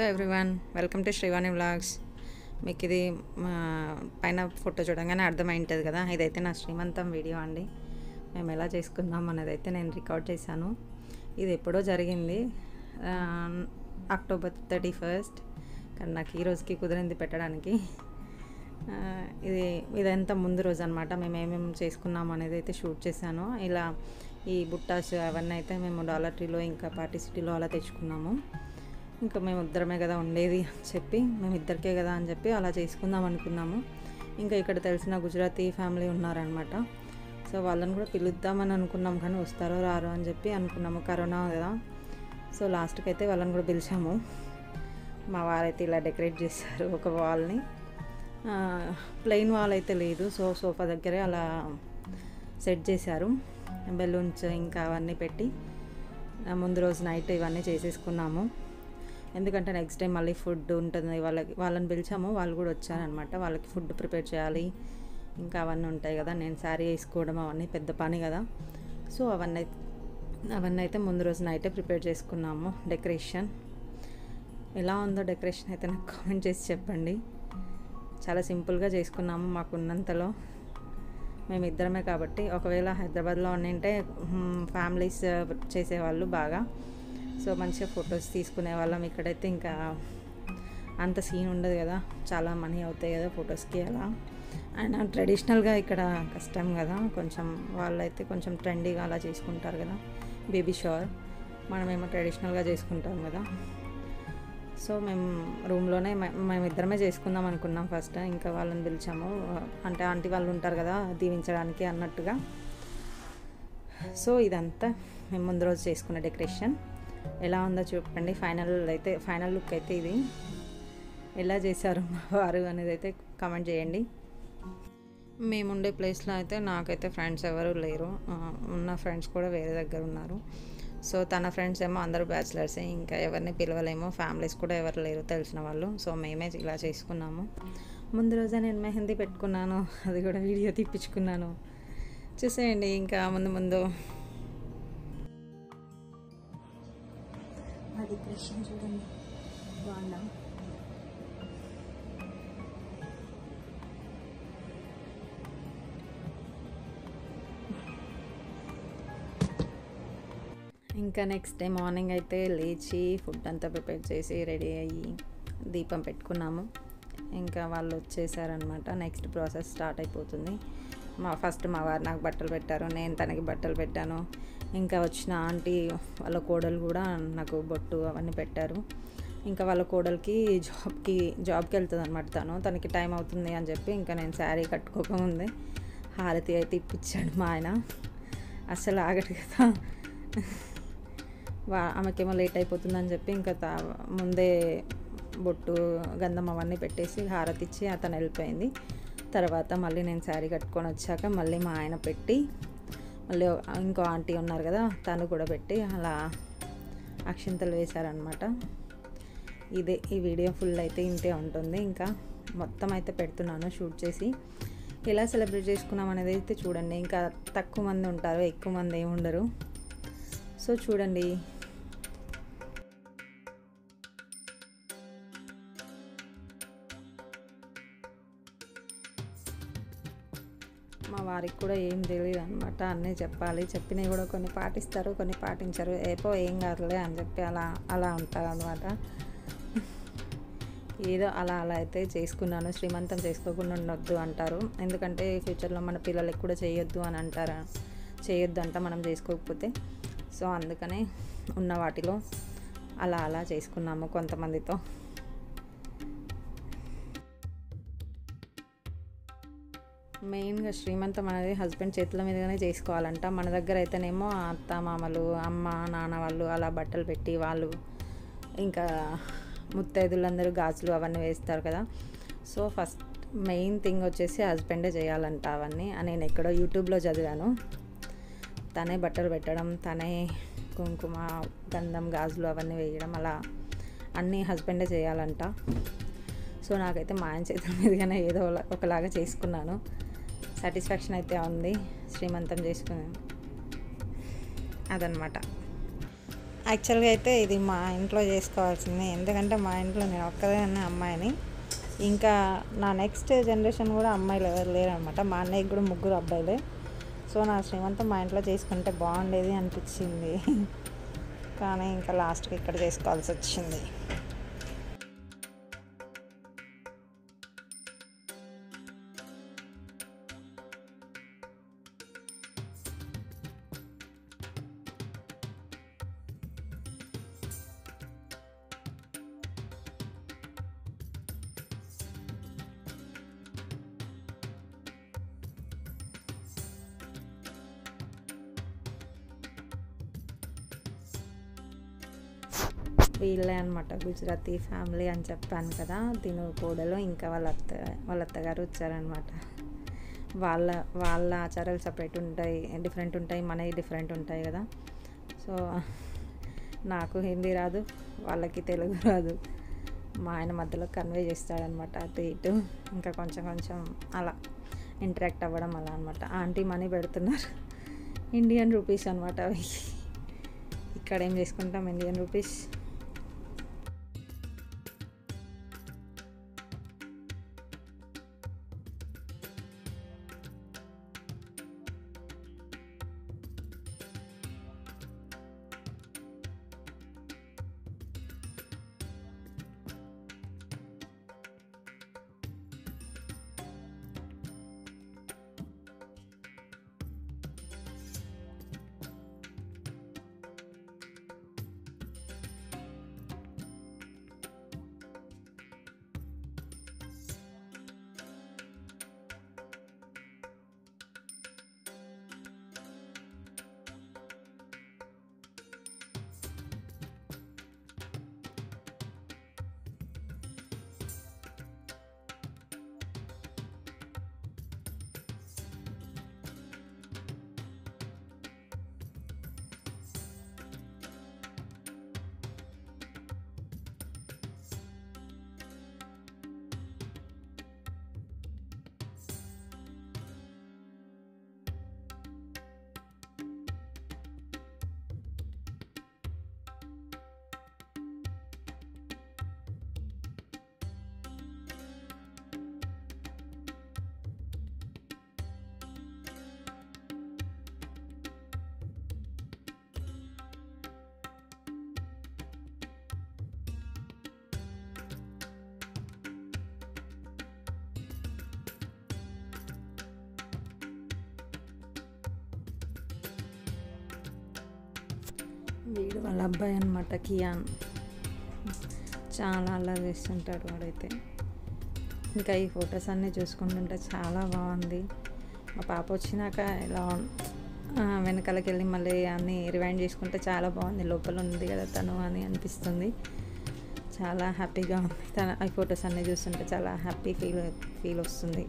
everyone welcome to Srivani vlogs మీకు ఇది మా పైన ఫోటో చూడగానే అర్థమై ఉంటుంది కదా ఇదైతే నా శ్రీమంతం వీడియో అండి మేము ఎలా చేసుకుందాం అనేది అయితే నేను రికార్డ్ చేశాను ఇది ఎప్పుడో జరిగింది ఆ, అక్టోబర్ థర్టీ ఫస్ట్ కానీ నాకు ఈ రోజుకి కుదిరింది పెట్టడానికి ఆ, ఇది ఇదంతా ముందు రోజు అనమాట మేము ఏమేమి చేసుకున్నాం అనేది అయితే షూట్ చేశాను ఇలా ఈ బుట్టాస్ అవన్నీ అయితే మేము డాలర్ ట్రీలో ఇంకా పార్టీ సిటీలో అలా తెచ్చుకున్నాము ఇంకా మేము ఇద్దరమే కదా ఉండేది అని చెప్పి మేము ఇద్దరికే కదా అని చెప్పి అలా చేసుకుందాం అనుకున్నాము ఇంకా ఇక్కడ తెలిసిన గుజరాతీ ఫ్యామిలీ ఉన్నారనమాట సో వాళ్ళని కూడా పిలుద్దామని అనుకున్నాం కానీ వస్తారో రారో అని చెప్పి అనుకున్నాము కరోనా కదా సో లాస్ట్కి అయితే వాళ్ళని కూడా పిలిచాము మా వారైతే ఇలా డెకరేట్ చేశారు ఒక వాల్ని ప్లెయిన్ వాల్ అయితే లేదు సో సోఫా దగ్గరే అలా సెట్ చేశారు బెలూన్స్ ఇంకా అవన్నీ పెట్టి ఆ, ముందు రోజు నైట్ ఇవన్నీ చేసేసుకున్నాము ఎందుకంటే నెక్స్ట్ డే మళ్ళీ ఫుడ్ ఉంటుంది వాళ్ళకి వాళ్ళని పిలిచాము వాళ్ళు కూడా వచ్చారనమాట వాళ్ళకి ఫుడ్ ప్రిపేర్ చేయాలి ఇంకా అవన్నీ ఉంటాయి కదా నేను శారీ వేసుకోవడం అవన్నీ పెద్ద పని కదా సో అవన్నీ అయితే- అవన్నీ అయితే ముందు రోజు నైటే ప్రిపేర్ చేసుకున్నాము డెకరేషన్ ఎలా ఉందో డెకరేషన్ అయితే నాకు కామెంట్ చేసి చెప్పండి చాలా సింపుల్గా చేసుకున్నాము మాకున్నంతలో మేము ఇద్దరమే కాబట్టి ఒకవేళ హైదరాబాద్లో ఉండింటే ఫ్యామిలీస్ చేసేవాళ్ళు బాగా సో మంచిగా ఫొటోస్ తీసుకునే వాళ్ళం ఇక్కడైతే ఇంకా అంత సీన్ ఉండదు కదా చాలా మనీ అవుతాయి కదా ఫొటోస్కి అలా అండ్ ట్రెడిషనల్గా ఇక్కడ కష్టం కదా కొంచెం వాళ్ళైతే కొంచెం ట్రెండీగా అలా చేసుకుంటారు కదా బేబీ షవర్ మనమేమో ట్రెడిషనల్గా చేసుకుంటాం కదా సో మేము రూమ్లోనే మేము ఇద్దరమే చేసుకుందాం అనుకున్నాం ఫస్ట్ ఇంకా వాళ్ళని పిలిచాము అంటే ఆంటీ వాళ్ళు ఉంటారు కదా దీవించడానికి అన్నట్టుగా సో ఇదంతా మేము ముందు రోజు చేసుకున్న డెకరేషన్ ఎలా ఉందో చూపండి ఫైనల్ అయితే ఫైనల్ లుక్ అయితే ఇది ఎలా చేశారు మా వారు అనేది అయితే కామెంట్ చేయండి మేముండే ప్లేస్లో అయితే నాకైతే ఫ్రెండ్స్ ఎవరు లేరు ఆ, ఉన్న ఫ్రెండ్స్ కూడా వేరే దగ్గర ఉన్నారు సో తన ఫ్రెండ్స్ ఏమో అందరూ బ్యాచిలర్సే ఇంకా ఎవరిని పిలవలేము ఫ్యామిలీస్ కూడా ఎవరు లేరు తెలిసిన వాళ్ళు సో మేమే ఇలా చేసుకున్నాము ముందు రోజే నేను మెహందీ పెట్టుకున్నాను అది కూడా వీడియో తీపించుకున్నాను చూసేయండి ఇంకా ముందు ముందు అది కృష్ణ చూడండి బాగుందా ఇంకా నెక్స్ట్ డే మార్నింగ్ అయితే లేచి ఫుడ్ అంతా ప్రిపేర్ చేసి రెడీ అయ్యి దీపం పెట్టుకున్నాము ఇంకా వాళ్ళు వచ్చేసారనమాట నెక్స్ట్ ప్రాసెస్ స్టార్ట్ అయిపోతుంది మా ఫస్ట్ మా వారు నాకు బట్టలు పెట్టారు నేను తనకి బట్టలు పెట్టాను ఇంకా వచ్చిన ఆంటీ వాళ్ళ కోడలు కూడా నాకు బొట్టు అవన్నీ పెట్టారు ఇంకా వాళ్ళ కోడలికి జాబ్కి జాబ్కి వెళ్తుంది అనమాట తను తనకి టైం అవుతుంది అని చెప్పి ఇంకా నేను శారీ కట్టుకోకముందే హారతి అయితే ఇప్పించాడు మా ఆయన అస్సలు ఆగడు కదా వా ఆమెకేమో లేట్ అయిపోతుందని చెప్పి ఇంకా తా ముందే బొట్టు గంధం అవన్నీ పెట్టేసి హారతి ఇచ్చి అతను వెళ్ళిపోయింది తర్వాత మళ్ళీ నేను శారీ కట్టుకొని వచ్చాక మళ్ళీ మా ఆయన పెట్టి మళ్ళీ ఇంకో ఆంటీ ఉన్నారు కదా తను కూడా పెట్టి అలా అక్షింతలు వేశారనమాట ఇదే ఈ వీడియో ఫుల్ అయితే ఇంతే ఉంటుంది ఇంకా మొత్తం అయితే పెడుతున్నాను షూట్ చేసి ఎలా సెలబ్రేట్ చేసుకున్నాం అనేది అయితే చూడండి ఇంకా తక్కువ మంది ఉంటారు ఎక్కువ మంది ఏమి ఉండరు సో చూడండి మా వారికి కూడా ఏం తెలియదు అనమాట అన్నీ చెప్పాలి చెప్పినవి కూడా కొన్ని పాటిస్తారు కొన్ని పాటించరు ఏపో ఏం కాదులే అని చెప్పి అలా అలా ఉంటారు అనమాట ఏదో అలా అలా అయితే చేసుకున్నాను శ్రీమంతం చేసుకోకుండా ఉండొద్దు అంటారు ఎందుకంటే ఫ్యూచర్లో మన పిల్లలకి కూడా చేయొద్దు అని అంటారా చేయొద్దు అంట మనం చేసుకోకపోతే సో అందుకనే ఉన్న వాటిలో అలా అలా చేసుకున్నాము కొంతమందితో మెయిన్గా శ్రీమంతం అనేది హస్బెండ్ చేతుల మీదగానే చేసుకోవాలంట మన దగ్గర అయితేనేమో అత్త మామలు అమ్మ నాన్న వాళ్ళు అలా బట్టలు పెట్టి వాళ్ళు ఇంకా ముత్తైదులందరూ గాజులు అవన్నీ వేస్తారు కదా సో ఫస్ట్ మెయిన్ థింగ్ వచ్చేసి హస్బెండే చేయాలంట అవన్నీ అని నేను ఎక్కడో యూట్యూబ్లో చదివాను తనే బట్టలు పెట్టడం తనే కుంకుమ గంధం గాజులు అవన్నీ వేయడం అలా అన్నీ హస్బెండే చేయాలంట సో నాకైతే మా ఆయన చేతుల మీదుగానే ఏదో ఒకలా- ఒకలాగా చేసుకున్నాను సాటిస్ఫాక్షన్ అయితే ఉంది శ్రీమంతం చేసుకుని అదనమాట యాక్చువల్గా అయితే ఇది మా ఇంట్లో చేసుకోవాల్సిందే ఎందుకంటే మా ఇంట్లో నేను ఒక్కదాన్ని అమ్మాయిని ఇంకా నా నెక్స్ట్ జనరేషన్ కూడా అమ్మాయిలు ఎవరు లేరనమాట మా అన్నయ్యకి కూడా ముగ్గురు అబ్బాయిలే సో నా శ్రీమంతం మా ఇంట్లో చేసుకుంటే బాగుండేది అనిపించింది కానీ ఇంకా లాస్ట్కి ఇక్కడ చేసుకోవాల్సి వచ్చింది వీళ్ళే అనమాట గుజరాతీ ఫ్యామిలీ అని చెప్పాను కదా తిను కోడలు ఇంకా వాళ్ళ అత్త వాళ్ళ అత్తగారు వచ్చారనమాట వాళ్ళ వాళ్ళ ఆచారాలు సపరేట్ ఉంటాయి డిఫరెంట్ ఉంటాయి మనవి డిఫరెంట్ ఉంటాయి కదా సో నాకు హిందీ రాదు వాళ్ళకి తెలుగు రాదు మా ఆయన మధ్యలో కన్వే చేస్తాడనమాట అటు ఇటు ఇంకా కొంచెం కొంచెం అలా ఇంటరాక్ట్ అవ్వడం అలా అనమాట ఆంటీ మనీ పెడుతున్నారు ఇండియన్ రూపీస్ అనమాట అవి ఇక్కడ ఏం చేసుకుంటాం ఇండియన్ రూపీస్ వీడు వాళ్ళ అబ్బాయి అనమాట కియాన్ చాలా అలా చేస్తుంటాడు వాడైతే ఇంకా ఈ ఫొటోస్ అన్నీ చూసుకుంటుంటే చాలా బాగుంది మా పాప వచ్చినాక ఇలా ఉన్- ఆ, వెనకాలకి వెళ్ళి మళ్ళీ అన్నీ రివైండ్ చేసుకుంటే చాలా బాగుంది లోపల ఉంది కదా తను అని అనిపిస్తుంది చాలా హ్యాపీగా ఉంది తన ఈ ఫొటోస్ అన్నీ చూస్తుంటే చాలా హ్యాపీ ఫీల్ ఫీల్ వస్తుంది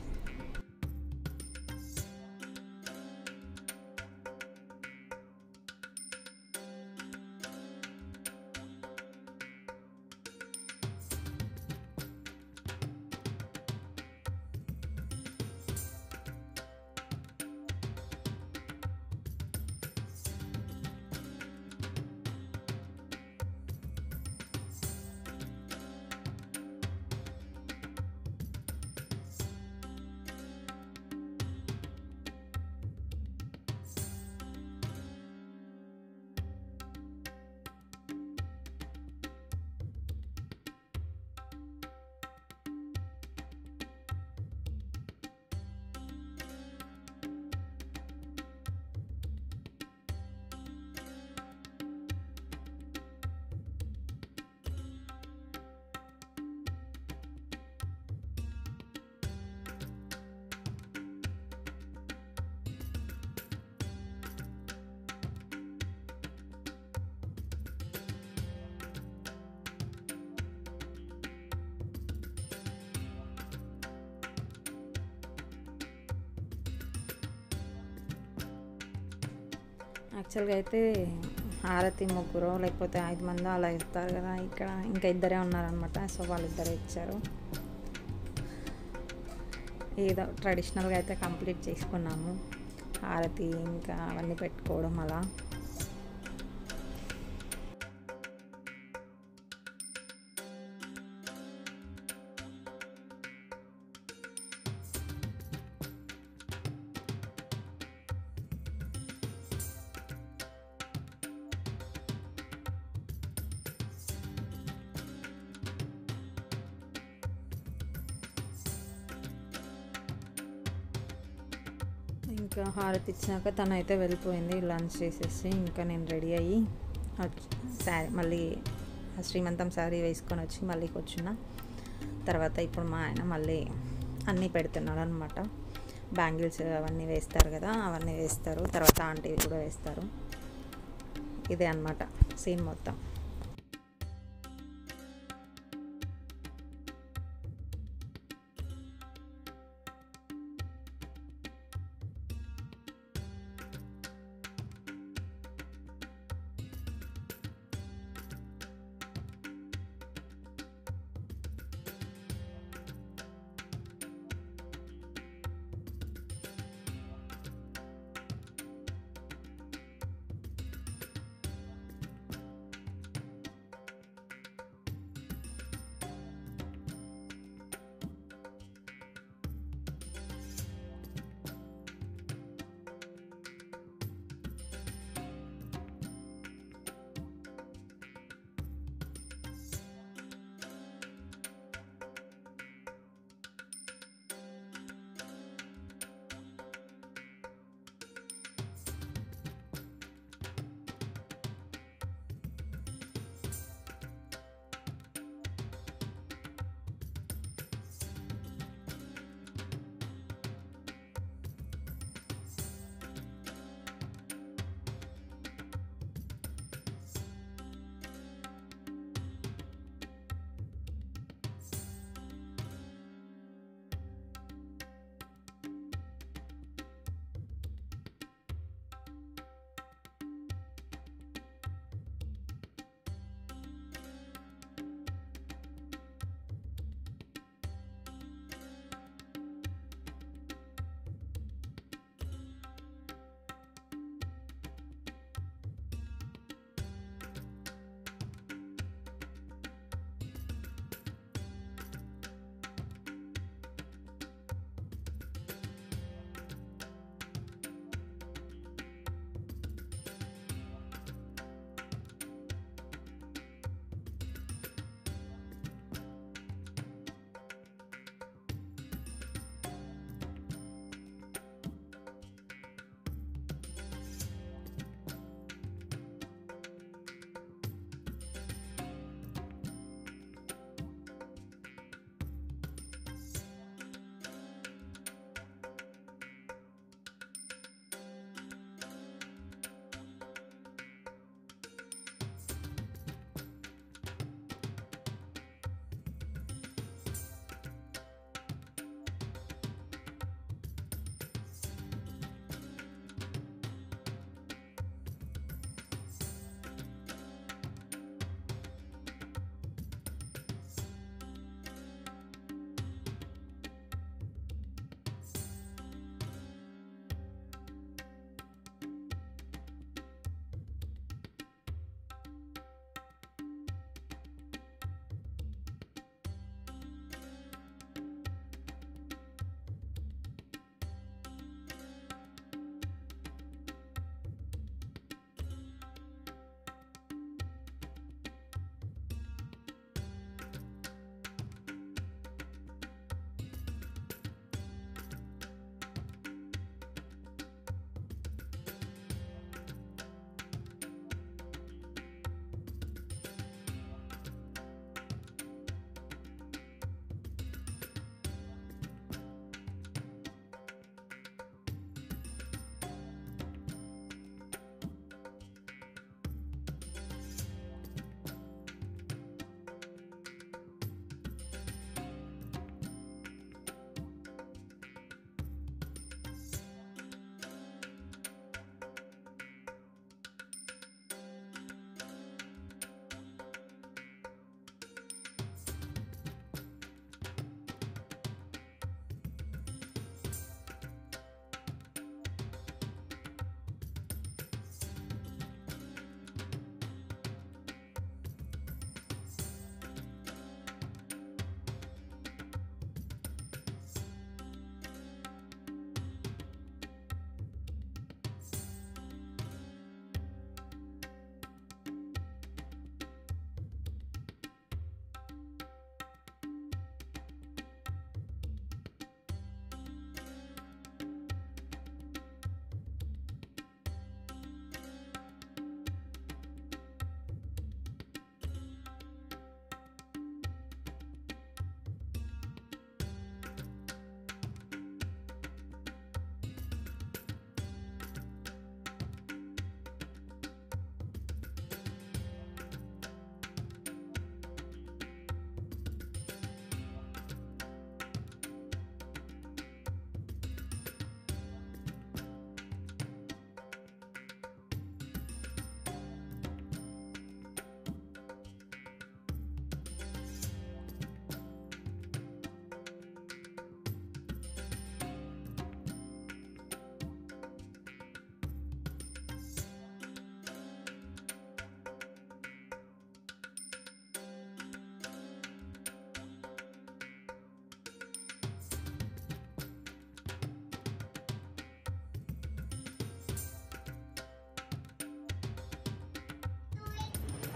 యాక్చువల్గా అయితే హారతి ముగ్గురు లేకపోతే ఐదు మంది అలా ఇస్తారు కదా ఇక్కడ ఇంకా ఇద్దరే ఉన్నారనమాట సో వాళ్ళిద్దరే ఇచ్చారు ఏదో ట్రెడిషనల్గా అయితే కంప్లీట్ చేసుకున్నాము హారతి ఇంకా అవన్నీ పెట్టుకోవడం అలా ఇంకా హారతి ఇచ్చినాక తను అయితే వెళ్ళిపోయింది లంచ్ చేసేసి ఇంకా నేను రెడీ అయ్యి శారీ మళ్ళీ ఆ శ్రీమంతం శారీ వేసుకొని వచ్చి మళ్ళీ కూర్చున్నా తర్వాత ఇప్పుడు మా ఆయన మళ్ళీ అన్నీ పెడుతున్నాడు అనమాట బ్యాంగిల్స్ అవన్నీ వేస్తారు కదా అవన్నీ వేస్తారు తర్వాత ఆంటీ కూడా వేస్తారు ఇదే అనమాట సీన్ మొత్తం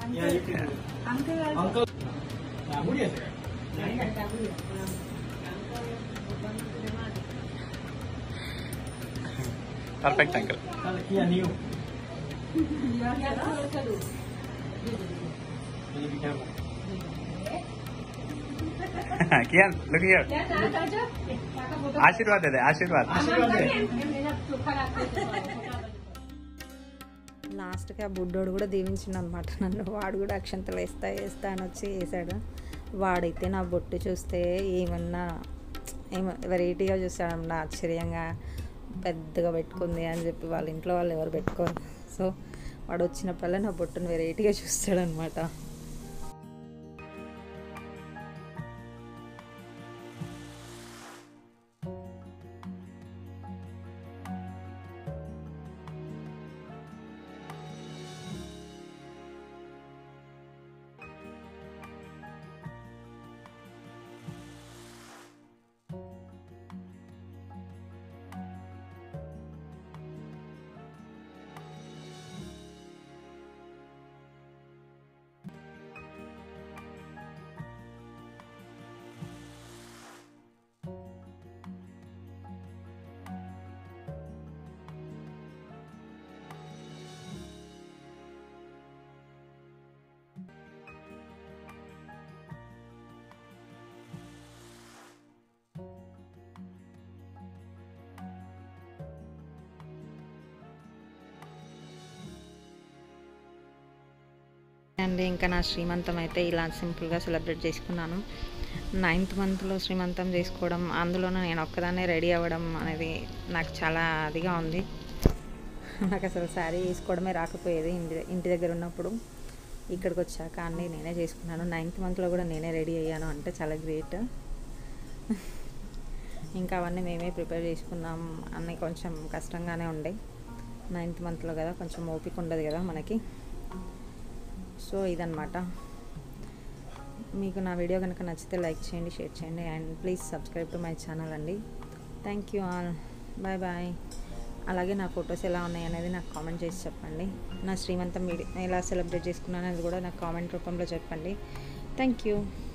अंकल राहुल आहे పర్ఫెక్ట్ అంకుల్ चल किया न्यू కియాన్ లుక్ హియర్ ఆశీర్వాద్ అదే ఆశీర్వాద్ లాస్ట్కి ఆ బుడ్డోడు కూడా దీవించిండు అనమాట నన్ను వాడు కూడా అక్షంతలు వేస్తా వేస్తా అని వచ్చి వేసాడు వాడైతే నా బొట్టు చూస్తే ఏమన్నా ఏమ వెరైటీగా చూస్తాడన్న ఆశ్చర్యంగా పెద్దగా పెట్టుకుంది అని చెప్పి వాళ్ళ ఇంట్లో వాళ్ళు ఎవరు పెట్టుకోరు సో వాడు వచ్చినప్పుడల్లా నా బొట్టును వెరైటీగా చూస్తాడనమాట అండ్ ఇంకా నా శ్రీమంతం అయితే ఇలా సింపుల్గా సెలబ్రేట్ చేసుకున్నాను నైన్త్ మంత్లో శ్రీమంతం చేసుకోవడం అందులోనూ నేను ఒక్కదాన్నే రెడీ అవ్వడం అనేది నాకు చాలా అదిగా ఉంది నాకు అసలు శారీ వేసుకోవడమే రాకపోయేది ఇంటి ఇంటి దగ్గర ఉన్నప్పుడు ఇక్కడికి వచ్చాక అన్నీ నేనే చేసుకున్నాను నైన్త్ మంత్లో కూడా నేనే రెడీ అయ్యాను అంటే చాలా గ్రేట్ ఇంకా అవన్నీ మేమే ప్రిపేర్ చేసుకున్నాం అన్నీ కొంచెం కష్టంగానే ఉండే నైన్త్ మంత్లో కదా కొంచెం ఓపిక ఉండదు కదా మనకి సో ఇదనమాట మీకు నా వీడియో కనుక నచ్చితే లైక్ చేయండి షేర్ చేయండి and please subscribe to my channel అండి thank you all bye bye అలాగే నా ఫొటోస్ ఎలా ఉన్నాయి అనేది నాకు కామెంట్ చేసి చెప్పండి నా శ్రీమంతం వీడియో ఎలా సెలబ్రేట్ చేసుకున్నాను అనేది కూడా నాకు కామెంట్ రూపంలో చెప్పండి థ్యాంక్ యూ